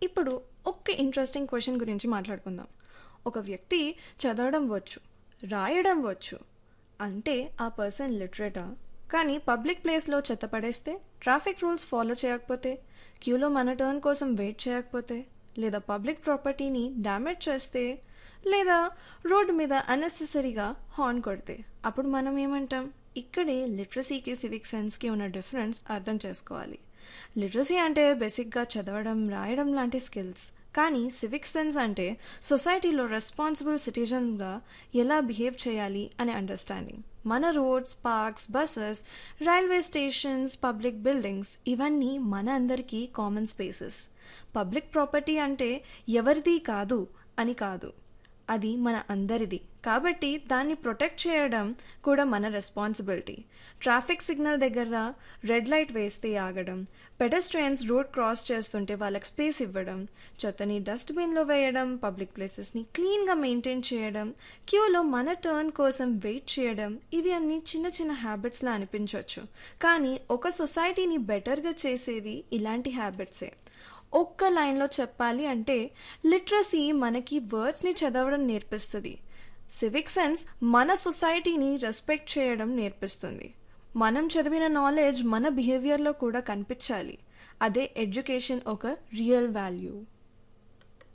ఇప్పుడు ఒక్క interesting question గురించి మాట్లాడుకుందాం ఒక వ్యక్తి చదవడం వచ్చు రాయడం వచ్చు అంటే ఆ పర్సన్ లిటరేటా కానీ పబ్లిక్ ప్లేస్లో చెత్త పడేస్తే ట్రాఫిక్ రూల్స్ ఫాలో చేయకపోతే క్యూలో మన టర్న్ కోసం వెయిట్ చేయకపోతే లేదా పబ్లిక్ ప్రాపర్టీని డ్యామేజ్ చేస్తే లేదా రోడ్డు మీద అన్నెసెసరీగా హార్న్ కొడితే అప్పుడు మనం ఏమంటాం ఇక్కడే లిటరసీకి సివిక్ సెన్స్కి ఉన్న డిఫరెన్స్ అర్థం చేసుకోవాలి లిటరసీ అంటే బేసిక్గా చదవడం రాయడం లాంటి స్కిల్స్ కానీ సివిక్ సెన్స్ అంటే సొసైటీలో రెస్పాన్సిబుల్ సిటిజన్స్గా ఎలా బిహేవ్ చేయాలి అనే అండర్స్టాండింగ్ మన roads parks buses railway stations public buildings ఇవన్నీ మన అందరికీ కామన్ స్పేసెస్ పబ్లిక్ ప్రాపర్టీ అంటే ఎవరిది కాదు అని కాదు అది మన అందరిది కాబట్టి దాన్ని ప్రొటెక్ట్ చేయడం కూడా మన రెస్పాన్సిబిలిటీ ట్రాఫిక్ సిగ్నల్ దగ్గర రెడ్ లైట్ వేస్తే ఆగడం పెడస్ట్రియన్స్ రోడ్ క్రాస్ చేస్తుంటే వాళ్ళకి స్పేస్ ఇవ్వడం చెత్తని డస్ట్బిన్లో వేయడం పబ్లిక్ ప్లేసెస్ని క్లీన్గా మెయింటైన్ చేయడం క్యూలో మన టర్న్ కోసం వెయిట్ చేయడం ఇవి అన్ని చిన్న చిన్న హ్యాబిట్స్లా అనిపించవచ్చు కానీ ఒక సొసైటీని బెటర్గా చేసేది ఇలాంటి హ్యాబిట్సే ఒక్క లైన్లో చెప్పాలి అంటే లిటరసీ మనకి వర్డ్స్ని చదవడం నేర్పిస్తుంది సివిక్ సెన్స్ మన సొసైటీని రెస్పెక్ట్ చేయడం నేర్పిస్తుంది మనం చదివిన నాలెడ్జ్ మన బిహేవియర్లో కూడా కనిపించాలి అదే ఎడ్యుకేషన్ ఒక రియల్ వాల్యూ